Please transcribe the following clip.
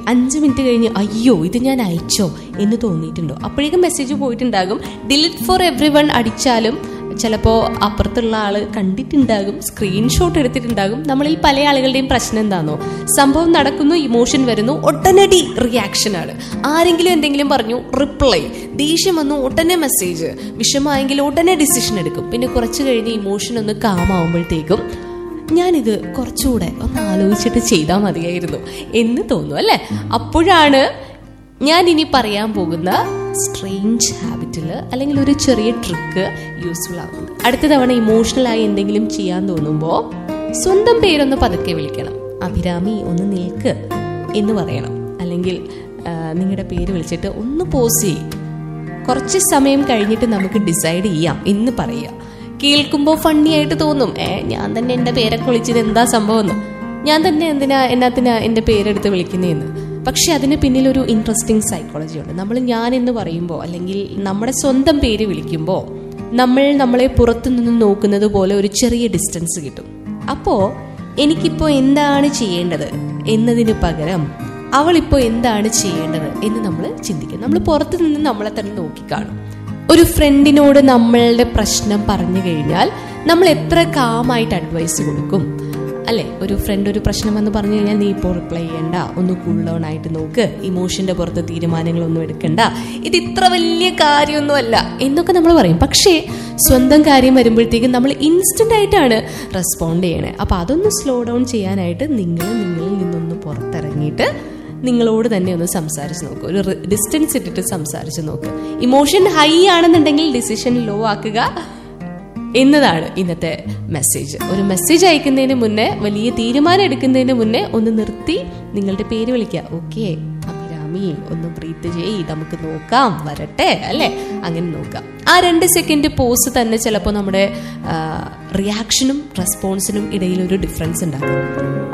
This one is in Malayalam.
അഞ്ച് മിനിറ്റ് കഴിഞ്ഞ് അയ്യോ ഇത് ഞാൻ അയച്ചോ എന്ന് തോന്നിയിട്ടുണ്ടോ അപ്പോഴേക്കും മെസ്സേജ് പോയിട്ടുണ്ടാകും ഡിലിറ്റ് ഫോർ എവ്രി വൺ അടിച്ചാലും ചിലപ്പോൾ അപ്പുറത്തുള്ള ആള് കണ്ടിട്ടുണ്ടാകും സ്ക്രീൻഷോട്ട് എടുത്തിട്ടുണ്ടാകും നമ്മളിൽ പല ആളുകളുടെയും പ്രശ്നം എന്താണോ സംഭവം നടക്കുന്നു ഇമോഷൻ വരുന്നു ഉടനടി റിയാക്ഷനാണ് ആരെങ്കിലും എന്തെങ്കിലും പറഞ്ഞു റിപ്ലൈ ദേഷ്യം വന്നു ഉടനെ മെസ്സേജ് വിഷമായെങ്കിൽ ഉടനെ ഡിസിഷൻ എടുക്കും പിന്നെ കുറച്ച് കഴിഞ്ഞ് ഇമോഷൻ ഒന്ന് കാമാവുമ്പോഴത്തേക്കും ഞാനിത് കുറച്ചുകൂടെ ഒന്ന് ആലോചിച്ചിട്ട് ചെയ്താൽ മതിയായിരുന്നു എന്ന് തോന്നും അല്ലേ അപ്പോഴാണ് ഞാൻ ഇനി പറയാൻ പോകുന്ന സ്ട്രേഞ്ച് ഹാബിറ്റിൽ അല്ലെങ്കിൽ ഒരു ചെറിയ ട്രിക്ക് യൂസ്ഫുൾ ആവുന്നത് അടുത്ത തവണ ഇമോഷണലായി എന്തെങ്കിലും ചെയ്യാൻ തോന്നുമ്പോൾ സ്വന്തം പേരൊന്ന് പതുക്കെ വിളിക്കണം അഭിരാമി ഒന്ന് നിൽക്ക് എന്ന് പറയണം അല്ലെങ്കിൽ നിങ്ങളുടെ പേര് വിളിച്ചിട്ട് ഒന്ന് പോസ് ചെയ്യും കുറച്ച് സമയം കഴിഞ്ഞിട്ട് നമുക്ക് ഡിസൈഡ് ചെയ്യാം എന്ന് പറയുക കേൾക്കുമ്പോൾ ഫണ്ണി ആയിട്ട് തോന്നും ഏ ഞാൻ തന്നെ എൻ്റെ പേരൊക്കെ വിളിച്ചത് എന്താ സംഭവം എന്ന് ഞാൻ തന്നെ എന്തിനാ എന്നാത്തിനാ എൻ്റെ പേരെടുത്ത് വിളിക്കുന്നതെന്ന് പക്ഷെ അതിന് പിന്നിൽ ഒരു ഇൻട്രസ്റ്റിംഗ് സൈക്കോളജി ഉണ്ട് നമ്മൾ ഞാൻ എന്ന് പറയുമ്പോൾ അല്ലെങ്കിൽ നമ്മുടെ സ്വന്തം പേര് വിളിക്കുമ്പോൾ നമ്മൾ നമ്മളെ പുറത്തു നിന്ന് നോക്കുന്നത് പോലെ ഒരു ചെറിയ ഡിസ്റ്റൻസ് കിട്ടും അപ്പോൾ എനിക്കിപ്പോൾ എന്താണ് ചെയ്യേണ്ടത് എന്നതിന് പകരം അവളിപ്പോൾ എന്താണ് ചെയ്യേണ്ടത് എന്ന് നമ്മൾ ചിന്തിക്കും നമ്മൾ പുറത്തു നിന്ന് നമ്മളെ തന്നെ നോക്കിക്കാണും ഒരു ഫ്രണ്ടിനോട് നമ്മളുടെ പ്രശ്നം പറഞ്ഞു കഴിഞ്ഞാൽ നമ്മൾ എത്ര കാമായിട്ട് അഡ്വൈസ് കൊടുക്കും അല്ലെ ഒരു ഫ്രണ്ട് ഒരു പ്രശ്നം എന്ന് പറഞ്ഞു കഴിഞ്ഞാൽ നീ ഇപ്പോൾ റിപ്ലൈ ചെയ്യണ്ട ഒന്ന് കൂൾ ഡൗൺ ആയിട്ട് നോക്ക് ഇമോഷന്റെ പുറത്ത് തീരുമാനങ്ങളൊന്നും എടുക്കണ്ട ഇത് ഇത്ര വലിയ കാര്യമൊന്നുമല്ല എന്നൊക്കെ നമ്മൾ പറയും പക്ഷേ സ്വന്തം കാര്യം വരുമ്പോഴത്തേക്കും നമ്മൾ ഇൻസ്റ്റന്റ് ആയിട്ടാണ് റെസ്പോണ്ട് ചെയ്യണേ അപ്പൊ അതൊന്ന് സ്ലോ ഡൗൺ ചെയ്യാനായിട്ട് നിങ്ങൾ നിങ്ങളിൽ നിന്നൊന്ന് പുറത്തിറങ്ങിയിട്ട് നിങ്ങളോട് തന്നെ ഒന്ന് സംസാരിച്ച് നോക്കുക ഒരു ഡിസ്റ്റൻസ് ഇട്ടിട്ട് സംസാരിച്ച് നോക്കുക ഇമോഷൻ ഹൈ ആണെന്നുണ്ടെങ്കിൽ ഡിസിഷൻ ലോ ആക്കുക എന്നതാണ് ഇന്നത്തെ മെസ്സേജ് ഒരു മെസ്സേജ് അയക്കുന്നതിന് മുന്നേ വലിയ തീരുമാനം എടുക്കുന്നതിന് മുന്നേ ഒന്ന് നിർത്തി നിങ്ങളുടെ പേര് വിളിക്കുക ഓക്കെ അഭിരാമി ഒന്ന് ബ്രീത്ത് ചെയ്യ് നമുക്ക് നോക്കാം വരട്ടെ അല്ലെ അങ്ങനെ നോക്കാം ആ രണ്ട് സെക്കൻഡ് പോസ് തന്നെ ചിലപ്പോൾ നമ്മുടെ റിയാക്ഷനും റെസ്പോൺസിനും ഇടയിൽ ഒരു ഡിഫറൻസ് ഉണ്ടാക്കും